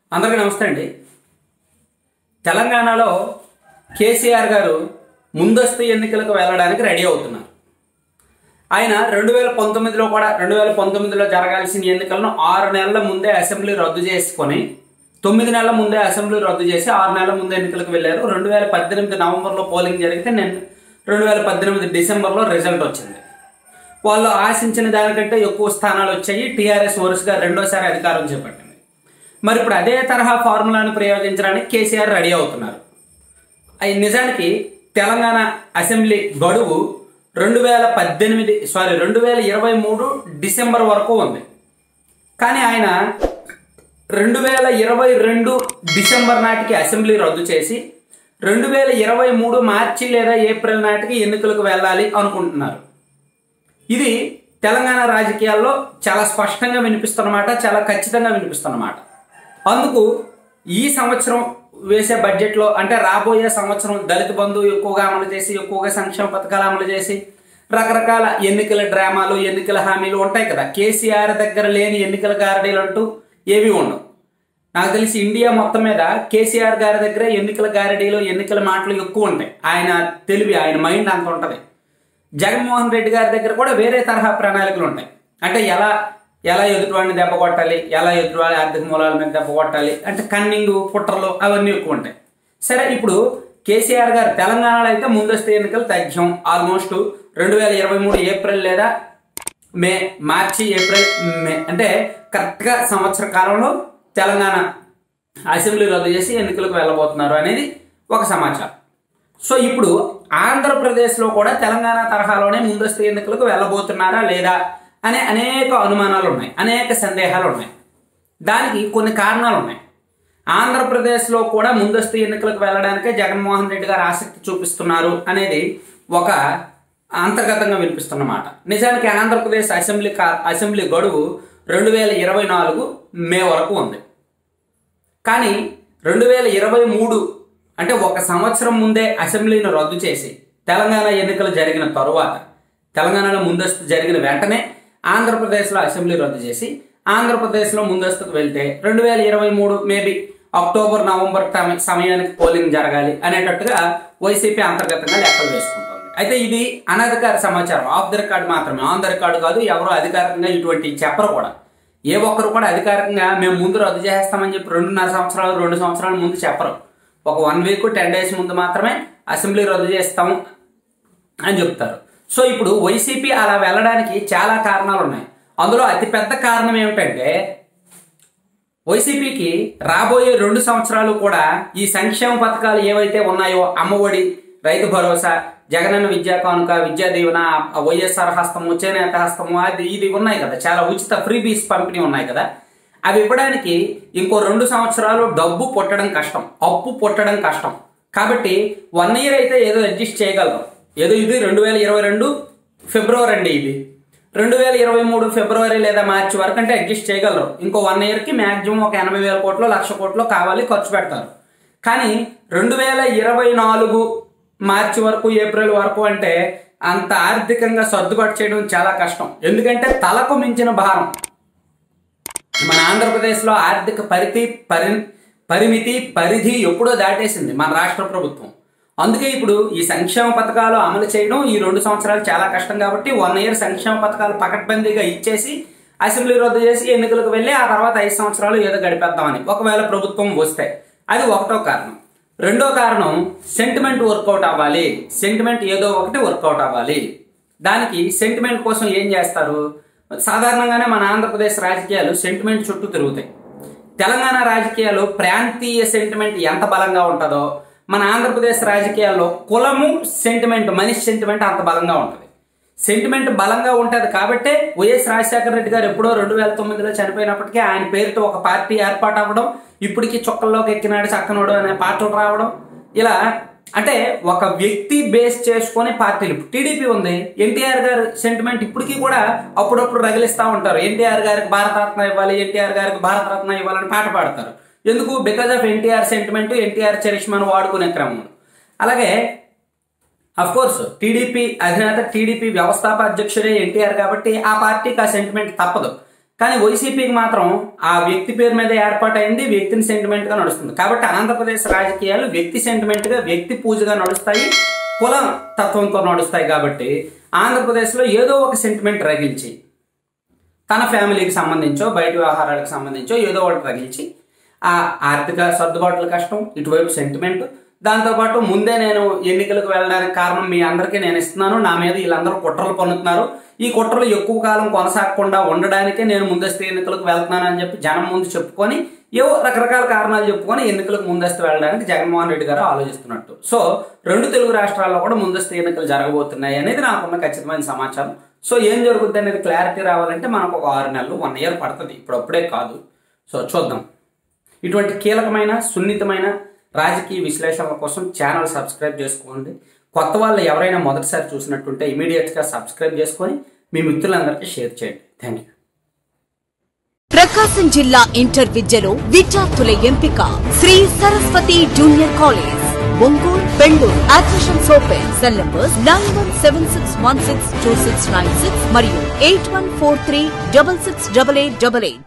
అందరికీ నమస్తే అండి తెలంగాణలో కేసీఆర్ గారు ముందస్తు ఎన్నికలకు వెళ్ళడానికి రెడీ అవుతున్నారు ఆయన రెండు వేల పంతొమ్మిదిలో కూడా రెండు వేల పంతొమ్మిదిలో జరగాల్సిన ఎన్నికలను ఆరు నెలల ముందే అసెంబ్లీ రద్దు చేసుకొని తొమ్మిది నెలల ముందే అసెంబ్లీ రద్దు చేసి ఆరు నెలల ముందే ఎన్నికలకు వెళ్ళారు రెండు వేల పద్దెనిమిది నవంబర్లో పోలింగ్ జరిగితే నేను రెండు వేల పద్దెనిమిది డిసెంబర్లో రిజల్ట్ వచ్చింది వాళ్ళు ఆశించిన దానికంటే ఎక్కువ స్థానాలు వచ్చాయి టీఆర్ఎస్ వరుసగా రెండోసారి అధికారం చేపట్టింది మరి ఇప్పుడు అదే తరహా ఫార్ములాను ప్రయోగించడానికి కేసీఆర్ రెడీ అవుతున్నారు అయి నిజానికి తెలంగాణ అసెంబ్లీ గడువు రెండు వేల పద్దెనిమిది సారీ రెండు వేల ఇరవై మూడు డిసెంబర్ వరకు ఉంది కానీ ఆయన రెండు వేల ఇరవై రెండు డిసెంబర్ నాటికి అసెంబ్లీ రద్దు చేసి రెండు వేల ఇరవై మూడు మార్చి లేదా ఏప్రిల్ నాటికి ఎన్నికలకు వెళ్ళాలి అనుకుంటున్నారు ఇది తెలంగాణ రాజకీయాల్లో చాలా స్పష్టంగా వినిపిస్తున్నమాట చాలా ఖచ్చితంగా వినిపిస్తున్నమాట అందుకు ఈ సంవత్సరం వేసే బడ్జెట్లో అంటే రాబోయే సంవత్సరం దళిత బంధు ఎక్కువగా అమలు చేసి ఎక్కువగా సంక్షేమ పథకాలు అమలు చేసి రకరకాల ఎన్నికల డ్రామాలు ఎన్నికల హామీలు ఉంటాయి కదా కేసీఆర్ దగ్గర లేని ఎన్నికల గారడీలు అంటూ ఏవి ఉండవు నాకు తెలిసి ఇండియా మొత్తం మీద కేసీఆర్ గారి దగ్గర ఎన్నికల గారడీలు ఎన్నికల మాటలు ఎక్కువ ఉంటాయి ఆయన తెలివి ఆయన మైండ్ అంత ఉంటుంది జగన్మోహన్ రెడ్డి గారి దగ్గర కూడా వేరే తరహా ప్రణాళికలు ఉంటాయి అంటే ఎలా ఎలా ఎదుటివాడిని దెబ్బ కొట్టాలి ఎలా ఎదుటివాడి ఆర్థిక మూలాల మీద దెబ్బ కొట్టాలి అంటే కన్నింగ్ కుట్రలు అవన్నీ ఎక్కువ ఉంటాయి సరే ఇప్పుడు కేసీఆర్ గారు తెలంగాణలో అయితే ముందస్తు ఎన్నికలు తథ్యం ఆల్మోస్ట్ రెండు వేల ఇరవై మూడు ఏప్రిల్ లేదా మే మార్చి ఏప్రిల్ మే అంటే కరెక్ట్గా సంవత్సర కాలంలో తెలంగాణ అసెంబ్లీ రద్దు చేసి ఎన్నికలకు వెళ్ళబోతున్నారు అనేది ఒక సమాచారం సో ఇప్పుడు ఆంధ్రప్రదేశ్లో కూడా తెలంగాణ తరహాలోనే ముందస్తు ఎన్నికలకు వెళ్ళబోతున్నారా లేదా అనే అనేక అనుమానాలు ఉన్నాయి అనేక సందేహాలు ఉన్నాయి దానికి కొన్ని కారణాలు ఉన్నాయి ఆంధ్రప్రదేశ్లో కూడా ముందస్తు ఎన్నికలకు వెళ్ళడానికే జగన్మోహన్ రెడ్డి గారు ఆసక్తి చూపిస్తున్నారు అనేది ఒక అంతర్గతంగా వినిపిస్తున్నమాట నిజానికి ఆంధ్రప్రదేశ్ అసెంబ్లీ కా అసెంబ్లీ గడువు రెండు వేల ఇరవై నాలుగు మే వరకు ఉంది కానీ రెండు వేల ఇరవై మూడు అంటే ఒక సంవత్సరం ముందే అసెంబ్లీని రద్దు చేసి తెలంగాణ ఎన్నికలు జరిగిన తరువాత తెలంగాణలో ముందస్తు జరిగిన వెంటనే ఆంధ్రప్రదేశ్లో అసెంబ్లీ రద్దు చేసి ఆంధ్రప్రదేశ్లో ముందస్తుకు వెళ్తే రెండు వేల ఇరవై మూడు మేబీ అక్టోబర్ నవంబర్ టైం- సమయానికి పోలింగ్ జరగాలి అనేటట్టుగా వైసీపీ అంతర్గతంగా లెక్కలు వేసుకుంటుంది అయితే ఇది అనధికార సమాచారం ఆఫ్ ద రికార్డ్ మాత్రమే ఆన్ ద రికార్డ్ కాదు ఎవరు అధికారికంగా ఇటువంటి చెప్పరు కూడా ఏ ఒక్కరు కూడా అధికారికంగా మేము ముందు రద్దు చేస్తామని చెప్పి రెండున్నర సంవత్సరాలు రెండు సంవత్సరాల ముందు చెప్పరు ఒక వన్ వీక్ టెన్ డేస్ ముందు మాత్రమే అసెంబ్లీ రద్దు చేస్తాము అని చెప్తారు సో ఇప్పుడు వైసీపీ అలా వెళ్ళడానికి చాలా కారణాలు ఉన్నాయి అందులో అతిపెద్ద కారణం ఏమిటంటే వైసీపీకి రాబోయే రెండు సంవత్సరాలు కూడా ఈ సంక్షేమ పథకాలు ఏవైతే ఉన్నాయో అమ్మఒడి రైతు భరోసా జగనన్న విద్యా కానుక విద్యా దీవెన వైఎస్ఆర్ హస్తము చేనేత హస్తము అది ఇది ఉన్నాయి కదా చాలా ఉచిత ఫ్రీబీస్ పంపిణీ ఉన్నాయి కదా అవి ఇవ్వడానికి ఇంకో రెండు సంవత్సరాలు డబ్బు పుట్టడం కష్టం అప్పు పుట్టడం కష్టం కాబట్టి వన్ ఇయర్ అయితే ఏదో అడ్జస్ట్ చేయగలరు ఏదో ఇది రెండు వేల ఇరవై రెండు ఫిబ్రవరి అండి ఇది రెండు వేల ఇరవై మూడు ఫిబ్రవరి లేదా మార్చి వరకు అంటే అడ్జస్ట్ చేయగలరు ఇంకో వన్ ఇయర్కి మ్యాక్సిమం ఒక ఎనభై వేల కోట్లు లక్ష కోట్లు కావాలి ఖర్చు పెడతారు కానీ రెండు వేల ఇరవై నాలుగు మార్చి వరకు ఏప్రిల్ వరకు అంటే అంత ఆర్థికంగా సర్దుబాటు చేయడం చాలా కష్టం ఎందుకంటే తలకు మించిన భారం మన ఆంధ్రప్రదేశ్లో ఆర్థిక పరిధి పరి పరిమితి పరిధి ఎప్పుడో దాటేసింది మన రాష్ట్ర ప్రభుత్వం అందుకే ఇప్పుడు ఈ సంక్షేమ పథకాలు అమలు చేయడం ఈ రెండు సంవత్సరాలు చాలా కష్టం కాబట్టి వన్ ఇయర్ సంక్షేమ పథకాలు పకడ్బందీగా ఇచ్చేసి అసెంబ్లీ రద్దు చేసి ఎన్నికలకు వెళ్ళి ఆ తర్వాత ఐదు సంవత్సరాలు ఏదో గడిపేద్దామని ఒకవేళ ప్రభుత్వం వస్తే అది ఒకటో కారణం రెండో కారణం సెంటిమెంట్ వర్కౌట్ అవ్వాలి సెంటిమెంట్ ఏదో ఒకటి వర్కౌట్ అవ్వాలి దానికి సెంటిమెంట్ కోసం ఏం చేస్తారు సాధారణంగానే మన ఆంధ్రప్రదేశ్ రాజకీయాలు సెంటిమెంట్ చుట్టూ తిరుగుతాయి తెలంగాణ రాజకీయాలు ప్రాంతీయ సెంటిమెంట్ ఎంత బలంగా ఉంటుందో మన ఆంధ్రప్రదేశ్ రాజకీయాల్లో కులము సెంటిమెంట్ మనిషి సెంటిమెంట్ అంత బలంగా ఉంటుంది సెంటిమెంట్ బలంగా ఉంటుంది కాబట్టే వైఎస్ రాజశేఖర రెడ్డి గారు ఎప్పుడో రెండు వేల తొమ్మిదిలో చనిపోయినప్పటికీ ఆయన పేరుతో ఒక పార్టీ ఏర్పాటు అవ్వడం ఇప్పటికీ చొక్కల్లోకి ఎక్కినాడు చక్కనోడు అనే పాటలు రావడం ఇలా అంటే ఒక వ్యక్తి బేస్ చేసుకొని పార్టీలు టీడీపీ ఉంది ఎన్టీఆర్ గారి సెంటిమెంట్ ఇప్పటికీ కూడా అప్పుడప్పుడు రగిలిస్తూ ఉంటారు ఎన్టీఆర్ గారికి భారతరత్న ఇవ్వాలి ఎన్టీఆర్ గారికి భారతరత్న ఇవ్వాలని పాట పాడతారు ఎందుకు because of NTR sentiment NTR చరిష్మాను వాడుకునే క్రమంలో అలాగే అఫ్ కోర్స్ టీడీపీ అధినేత టీడీపీ వ్యవస్థాపక అధ్యక్షుడే ఎన్టీఆర్ కాబట్టి ఆ పార్టీకి ఆ సెంటిమెంట్ తప్పదు కానీ వైసీపీకి మాత్రం ఆ వ్యక్తి పేరు మీద ఏర్పాటైంది వ్యక్తిని సెంటిమెంట్ గా నడుస్తుంది కాబట్టి ఆంధ్రప్రదేశ్ రాజకీయాలు వ్యక్తి సెంటిమెంట్ గా వ్యక్తి పూజగా నడుస్తాయి కుల తత్వంతో నడుస్తాయి కాబట్టి ఆంధ్రప్రదేశ్లో ఏదో ఒక సెంటిమెంట్ రగిల్చి తన ఫ్యామిలీకి సంబంధించో బయట వ్యవహారాలకు సంబంధించో ఏదో ఒకటి తగిలించి ఆ ఆర్థిక సర్దుబాట్ల కష్టం ఇటువైపు సెంటిమెంట్ దాంతోపాటు ముందే నేను ఎన్నికలకు వెళ్ళడానికి కారణం మీ అందరికీ నేను ఇస్తున్నాను నా మీద వీళ్ళందరూ కుట్రలు పన్నుతున్నారు ఈ కుట్రలు ఎక్కువ కాలం కొనసాగకుండా ఉండడానికే నేను ముందస్తు ఎన్నికలకు వెళ్తున్నాను అని చెప్పి జనం ముందు చెప్పుకొని ఏవో రకరకాల కారణాలు చెప్పుకొని ఎన్నికలకు ముందస్తు వెళ్ళడానికి జగన్మోహన్ రెడ్డి గారు ఆలోచిస్తున్నట్టు సో రెండు తెలుగు రాష్ట్రాల్లో కూడా ముందస్తు ఎన్నికలు జరగబోతున్నాయి అనేది నాకున్న ఖచ్చితమైన సమాచారం సో ఏం జరుగుద్ది అనేది క్లారిటీ రావాలంటే మనకు ఒక ఆరు నెలలు వన్ ఇయర్ పడుతుంది ఇప్పుడు అప్పుడే కాదు సో చూద్దాం ఇటువంటి కీలకమైన సున్నితమైన రాజకీయ విశ్లేషణల కోసం ఛానల్ సబ్స్క్రైబ్ చేసుకోండి కొత్త వాళ్ళు ఎవరైనా మొదటిసారి చూసినట్టుంటే ఇమీడియట్గా సబ్స్క్రైబ్ చేసుకొని మీ మిత్రులందరికీ షేర్ చేయండి థ్యాంక్ యూ ప్రకాశం జిల్లా ఇంటర్ విద్యలో విద్యార్థుల ఎంపిక Sri Saraswati junior college Ongole Bengaluru admissions open cell numbers nine one seven six one six two six nine six మరియు eight one four three double six double eight double eight